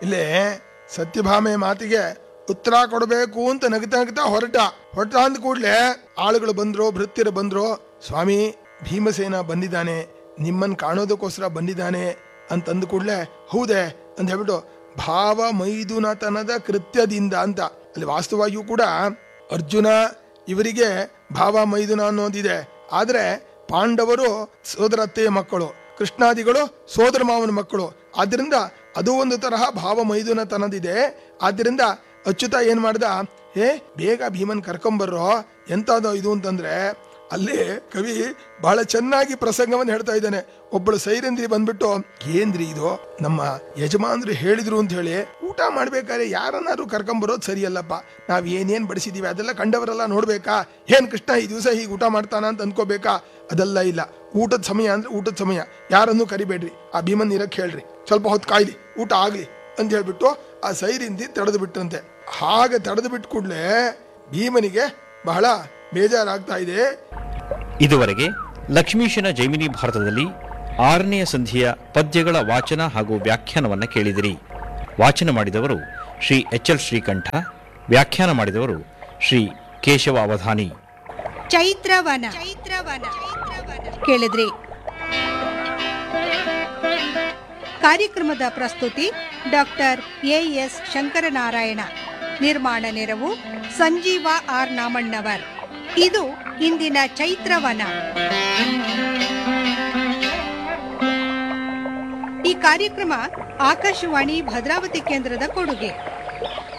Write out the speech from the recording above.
ಇಲ್ಲೇ ಸತ್ಯಭಾಮೆ ಮಾತಿಗೆ ಉತ್ತರ ಕೊಡಬೇಕು ಅಂತ ನಗ್ತಾ ನಗ್ತಾ ಹೊರಟ ಹೊರಟ ಅಂದ ಕೂಡ್ಲೆ ಆಳುಗಳು ಬಂದ್ರು ಭೃತ್ಯರು ಬಂದ್ರು ಸ್ವಾಮಿ ಭೀಮಸೇನ ಬಂದಿದ್ದಾನೆ ನಿಮ್ಮನ್ ಕಾಣೋದಕ್ಕೋಸ್ಕರ ಬಂದಿದ್ದಾನೆ ಅಂತ ಅಂದ ಕೂಡ್ಲೆ ಹೌದೇ ಅಂತ ಹೇಳ್ಬಿಟ್ಟು ಭಾವ ಮೈದುನತನದ ಕೃತ್ಯದಿಂದ ಅಂತ ಅಲ್ಲಿ ವಾಸ್ತವಾಗಿಯೂ ಕೂಡ ಅರ್ಜುನ ಇವರಿಗೆ ಭಾವ ಮೈದುನ ಅನ್ನೋದಿದೆ ಆದ್ರೆ ಪಾಂಡವರು ಸೋದರತ್ತೆಯ ಮಕ್ಕಳು ಕೃಷ್ಣಾದಿಗಳು ಸೋದರ ಮಾವನ ಮಕ್ಕಳು ಆದ್ರಿಂದ ಅದು ಒಂದು ತರಹ ಭಾವ ಮೈದುನತನದಿದೆ ಆದ್ರಿಂದ ಅಚ್ಯುತ ಏನ್ ಮಾಡ್ದ ಏ ಬೇಗ ಭೀಮನ್ ಕರ್ಕೊಂಬರ್ರೋ ಎಂತದೋ ಇದು ಅಂತಂದ್ರೆ ಅಲ್ಲಿ ಕವಿ ಬಹಳ ಚೆನ್ನಾಗಿ ಪ್ರಸಂಗವನ್ನು ಹೇಳ್ತಾ ಇದ್ದಾನೆ ಒಬ್ಬಳು ಸೈರಂದ್ರಿ ಬಂದ್ಬಿಟ್ಟು ಏನ್ರಿ ಇದು ನಮ್ಮ ಯಜಮಾನ್ರು ಹೇಳಿದ್ರು ಅಂತ ಹೇಳಿ ಊಟ ಮಾಡ್ಬೇಕಾದ್ರೆ ಯಾರನ್ನಾರು ಕರ್ಕೊಂಬರೋದು ಸರಿಯಲ್ಲಪ್ಪ ನಾವ್ ಏನೇನ್ ಬಡಿಸಿದೀವಿ ಅದೆಲ್ಲ ಕಂಡವರೆಲ್ಲ ನೋಡ್ಬೇಕಾ ಏನ್ ಕೃಷ್ಣ ಈ ದಿವಸ ಹೀಗೆ ಊಟ ಮಾಡ್ತಾನ ಅಂತ ಅನ್ಕೋಬೇಕಾ ಅದೆಲ್ಲ ಇಲ್ಲ ಊಟದ ಸಮಯ ಅಂದ್ರೆ ಊಟದ ಸಮಯ ಯಾರನ್ನೂ ಕರಿಬೇಡ್ರಿ ಆ ಭೀಮನ್ ಇರಕ್ ಹೇಳ್ರಿ ಸ್ವಲ್ಪ ಹೊತ್ತು ಕಾಯ್ಲಿ ಊಟ ಆಗ್ಲಿ ಅಂತ ಹೇಳ್ಬಿಟ್ಟು ಆ ಸೈರಿಂದಿ ತಡೆದು ಬಿಟ್ರಂತೆ ಹಾಗೆ ತಡೆದು ಬಿಟ್ಟು ಕೂಡ್ಲೆ ಭೀಮನಿಗೆ ಬಹಳ ಬೇಜಾರಾಗ್ತಾ ಇದೆ ಇದುವರೆಗೆ ಲಕ್ಷ್ಮೀಶನ ಜೈಮಿನಿ ಭಾರತದಲ್ಲಿ ಆರನೆಯ ಸಂಧಿಯ ಪದ್ಯಗಳ ವಾಚನ ಹಾಗೂ ವ್ಯಾಖ್ಯಾನವನ್ನು ಕೇಳಿದಿರಿ ವಾಚನ ಮಾಡಿದವರು ಶ್ರೀ ಎಚ್ ಎಲ್ ಶ್ರೀಕಂಠ ವ್ಯಾಖ್ಯಾನ ಮಾಡಿದವರು ಶ್ರೀ ಕೇಶವ ಅವಧಾನಿ ಚೈತ್ರವನ ಚೈತ್ರವನ ಕೇಳಿದ್ರಿ ಕಾರ್ಯಕ್ರಮದ ಪ್ರಸ್ತುತಿ ಡಾಕ್ಟರ್ ಎ ಎಸ್ ಶಂಕರನಾರಾಯಣ ನಿರ್ಮಾಣ ನೆರವು ಸಂಜೀವ ಆರ್ ನಾಮಣ್ಣವರ್ ಇದು ಇಂದಿನ ಚೈತ್ರವನ ಈ ಕಾರ್ಯಕ್ರಮ ಆಕಾಶವಾಣಿ ಭದ್ರಾವತಿ ಕೇಂದ್ರದ ಕೊಡುಗೆ